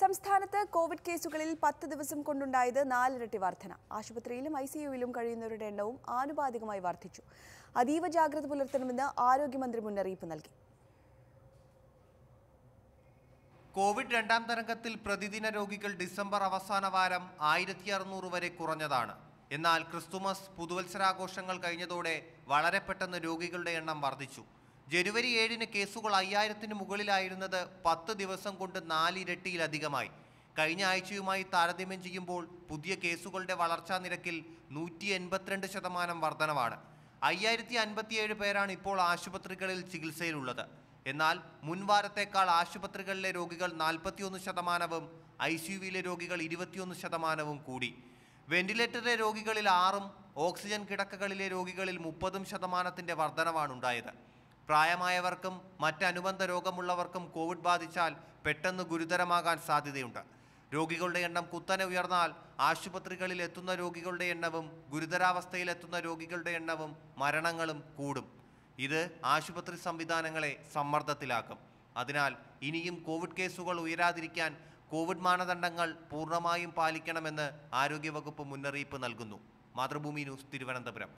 സംസ്ഥാനത്ത് കോവിഡ് കേസുകളിൽ പത്ത് ദിവസം കൊണ്ടുണ്ടായത് നാലിരട്ടി വർധന ആശുപത്രിയിലും ഐ സിയുവിലും കഴിയുന്നവരുടെ എണ്ണവും ആനുപാതികമായി വർദ്ധിച്ചു അതീവ ജാഗ്രത പുലർത്തണമെന്ന് ആരോഗ്യമന്ത്രി മുന്നറിയിപ്പ് നൽകി കോവിഡ് രണ്ടാം തരംഗത്തിൽ പ്രതിദിന രോഗികൾ ഡിസംബർ അവസാന വാരം ആയിരത്തി അറുന്നൂറ് വരെ കുറഞ്ഞതാണ് എന്നാൽ ക്രിസ്തുമസ് പുതുവത്സരാഘോഷങ്ങൾ കഴിഞ്ഞതോടെ വളരെ പെട്ടെന്ന് രോഗികളുടെ എണ്ണം വർദ്ധിച്ചു ജനുവരി ഏഴിന് കേസുകൾ അയ്യായിരത്തിന് മുകളിലായിരുന്നത് പത്ത് ദിവസം കൊണ്ട് നാലിരട്ടിയിലധികമായി കഴിഞ്ഞ ആഴ്ചയുമായി താരതമ്യം ചെയ്യുമ്പോൾ പുതിയ കേസുകളുടെ വളർച്ചാ നിരക്കിൽ നൂറ്റി എൺപത്തിരണ്ട് ശതമാനം വർധനവാണ് അയ്യായിരത്തി അൻപത്തിയേഴ് പേരാണ് ഇപ്പോൾ ആശുപത്രികളിൽ ചികിത്സയിലുള്ളത് എന്നാൽ മുൻവാരത്തേക്കാൾ ആശുപത്രികളിലെ രോഗികൾ നാൽപ്പത്തിയൊന്ന് ശതമാനവും ഐ സിയുവിലെ രോഗികൾ ഇരുപത്തിയൊന്ന് ശതമാനവും കൂടി വെന്റിലേറ്ററിലെ രോഗികളിൽ ആറും ഓക്സിജൻ കിടക്കകളിലെ രോഗികളിൽ മുപ്പതും ശതമാനത്തിന്റെ വർധനവാണ് ഉണ്ടായത് പ്രായമായവർക്കും മറ്റ് അനുബന്ധ രോഗമുള്ളവർക്കും കോവിഡ് ബാധിച്ചാൽ പെട്ടെന്ന് ഗുരുതരമാകാൻ സാധ്യതയുണ്ട് രോഗികളുടെ എണ്ണം കുത്തനെ ഉയർന്നാൽ ആശുപത്രികളിൽ എത്തുന്ന രോഗികളുടെ എണ്ണവും ഗുരുതരാവസ്ഥയിൽ എത്തുന്ന രോഗികളുടെ എണ്ണവും മരണങ്ങളും കൂടും ഇത് ആശുപത്രി സംവിധാനങ്ങളെ സമ്മർദ്ദത്തിലാക്കും അതിനാൽ ഇനിയും കോവിഡ് കേസുകൾ ഉയരാതിരിക്കാൻ കോവിഡ് മാനദണ്ഡങ്ങൾ പൂർണ്ണമായും പാലിക്കണമെന്ന് ആരോഗ്യവകുപ്പ് മുന്നറിയിപ്പ് നൽകുന്നു മാതൃഭൂമി ന്യൂസ് തിരുവനന്തപുരം